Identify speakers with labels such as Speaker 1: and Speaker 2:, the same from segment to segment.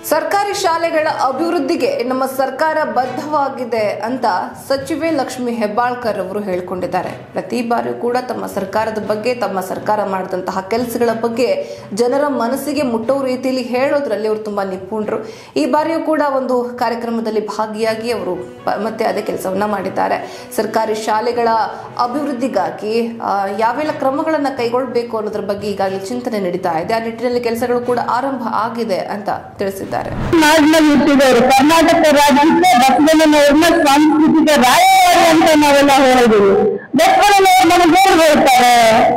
Speaker 1: ಸರ್ಕಾರಿ ಶಾಲೆಗಳ ಅಭಿವೃದ್ಧಿಗೆ ನಮ್ಮ ಸರ್ಕಾರ ಬದ್ಧವಾಗಿದೆ ಅಂತ ಸಚಿವೆ ಲಕ್ಷ್ಮಿ ಹೆಬ್ಬಾಳ್ಕರ್ ಅವರು ಹೇಳಿಕೊಂಡಿದ್ದಾರೆ ಪ್ರತಿ ಬಾರಿಯೂ ಕೂಡ ತಮ್ಮ ಸರ್ಕಾರದ ಬಗ್ಗೆ ತಮ್ಮ ಸರ್ಕಾರ ಮಾಡಿದಂತಹ ಕೆಲಸಗಳ ಬಗ್ಗೆ ಜನರ ಮನಸ್ಸಿಗೆ ಮುಟ್ಟೋ ರೀತಿಯಲ್ಲಿ ಹೇಳೋದ್ರಲ್ಲಿ ಅವರು ತುಂಬಾ ನಿಪುಣರು ಈ ಬಾರಿಯೂ ಕೂಡ ಒಂದು ಕಾರ್ಯಕ್ರಮದಲ್ಲಿ ಭಾಗಿಯಾಗಿ ಅವರು ಪ- ಮತ್ತೆ ಅದೇ ಕೆಲಸವನ್ನ ಮಾಡಿದ್ದಾರೆ ಸರ್ಕಾರಿ ಶಾಲೆಗಳ ಅಭಿವೃದ್ಧಿಗಾಗಿ ಆ, ಯಾವೆಲ್ಲ ಕ್ರಮಗಳನ್ನು ಕೈಗೊಳ್ಳಬೇಕು ಅನ್ನೋದ್ರ ಬಗ್ಗೆ ಈಗಾಗಲೇ ಚಿಂತನೆ ನಡೀತಾ ಇದೆ ಆ ನಿಟ್ಟಿನಲ್ಲಿ ಕೆಲಸಗಳು ಕೂಡ ಆರಂಭ ಆಗಿದೆ ಅಂತ ತಿಳಿಸಿದ್ದಾರೆ
Speaker 2: ನಾಡಿನಲ್ಲಿ ಹುಟ್ಟಿದವರು ಕರ್ನಾಟಕ ರಾಜ್ಯಕ್ಕೆ ಬಸವಣ್ಣನವ್ರನ್ನ ಸಾಂಸ್ಕೃತಿಕ ರಾಯಭಾರಿ ಅಂತ ನಾವೆಲ್ಲ ಹೇಳಿದೀವಿ ಬಸವಣ್ಣನವ್ರು ನಮಗೆ ಏನ್ ಹೇಳ್ತಾರೆ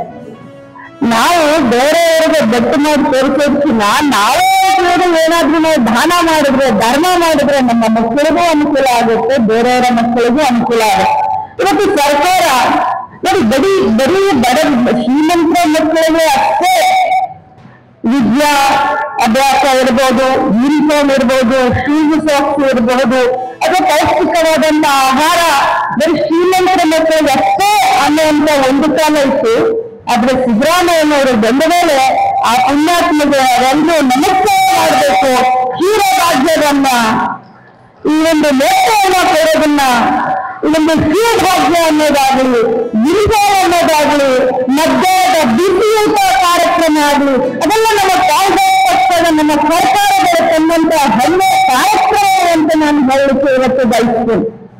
Speaker 2: ನಾವು ಬೇರೆಯವರಿಗೆ ಬೆಟ್ಟು ಮಾಡಿ ತೋರಿಸೋದಕ್ಕಿಂತ ನಾವೇ ಇವರು ಏನಾದ್ರೂ ನಾವು ದಾನ ಮಾಡಿದ್ರೆ ಧರ್ಮ ಮಾಡಿದ್ರೆ ನಮ್ಮ ಮಕ್ಕಳಿಗೂ ಅನುಕೂಲ ಆಗುತ್ತೆ ಬೇರೆಯವರ ಮಕ್ಕಳಿಗೂ ಅನುಕೂಲ ಆಗುತ್ತೆ ಇವತ್ತು ಸರ್ಕಾರ ನೋಡಿ ಬರೀ ಬರೀ ಬಡ ಶ್ರೀಮಂತರ ಮಕ್ಕಳಿಗೆ ಅಷ್ಟೇ ವಿದ್ಯಾ ಅಭ್ಯಾಸ ಇರ್ಬೋದು ಯೂನಿಫಾರ್ಮ್ ಇರ್ಬೋದು ಶೂಸ್ ಸಾಕ್ಸ್ ಇರಬಹುದು ಅಥವಾ ಪೌಷ್ಟಿಕವಾದಂತ ಆಹಾರ ಬರೀ ಶ್ರೀಮಂತರ ಮಕ್ಕಳಿಗೆ ಅಷ್ಟೇ ಅನ್ನುವಂತ ಒಂದು ಕಾಲ ಇತ್ತು ಆದ್ರೆ ಸಿದ್ದರಾಮಯ್ಯನವರು ಬಂದ ಮೇಲೆ ಆ ಪುಣ್ಯಾತ್ಮಗೆ ಅವರೆಲ್ಲರೂ ನಮಸ್ಕಾರ ಮಾಡಬೇಕು ಕ್ಷೀರ ರಾಜ್ಯವನ್ನ ಈ ಒಂದು ಮೋಕ್ಷವನ್ನ ಕೊಡೋದನ್ನ ಈ ಒಂದು ಭಾಗ್ಯ ಅನ್ನೋದಾಗ್ಲಿ ಗಿರಿಜಾರ ಅನ್ನೋದಾಗ್ಲಿ ಮಧ್ಯಾಹ್ನದ ಬಿಸಿಯೂಟ ಕಾರ್ಯಕ್ರಮ ಆಗ್ಲಿ ಅದೆಲ್ಲ ನಮ್ಮ ಕಾಂಗ್ರೆಸ್ ಪಕ್ಷದ ನಮ್ಮ ಸರ್ಕಾರಗಳು ತಂದಂತ ಹೆಮ್ಮೆ ಕಾರ್ಯಕ್ರಮ ಅಂತ ನಾನು ಹೇಳಲಿಕ್ಕೆ ಇವತ್ತು ಬಯಸ್ತೇನೆ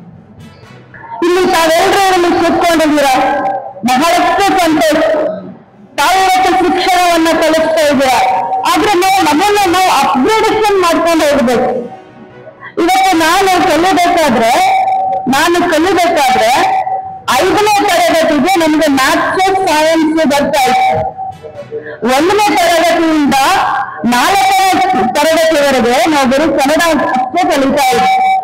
Speaker 2: ಇಲ್ಲಿ ತಾವೆಲ್ಲರೂ ಇಲ್ಲಿ ಕೂತ್ಕೊಂಡಿದ್ದೀರ ಬಹಳಷ್ಟು ಸಂತೋಷ ತಾವು ಇವತ್ತು ಶಿಕ್ಷಣವನ್ನ ಕಲಿಸ್ತಾ ಇದ್ದೀರ ಆದ್ರೆ ನಾವು ನಮ್ಮನ್ನ ನಾವು ಅಪ್ಗ್ರೇಡೇಷನ್ ಮಾಡ್ಕೊಂಡು ಹೋಗ್ಬೇಕು ಇವತ್ತು ನಾನು ಕಲಿಬೇಕಾದ್ರೆ ನಾನು ಕಲಿಬೇಕಾದ್ರೆ ಐದನೇ ತರಗತಿಗೆ ನಮ್ಗೆ ಮ್ಯಾಥ್ಸ್ ಸೈನ್ಸ್ ಬರ್ತಾ ಇತ್ತು ಒಂದನೇ ತರಗತಿಯಿಂದ ನಾಲ್ಕನೇ ತರಗತಿವರೆಗೆ ನಾವು ಬರೀ ಕನ್ನಡ ಅಷ್ಟೇ ಕಲಿತಾ ಇದ್ವಿ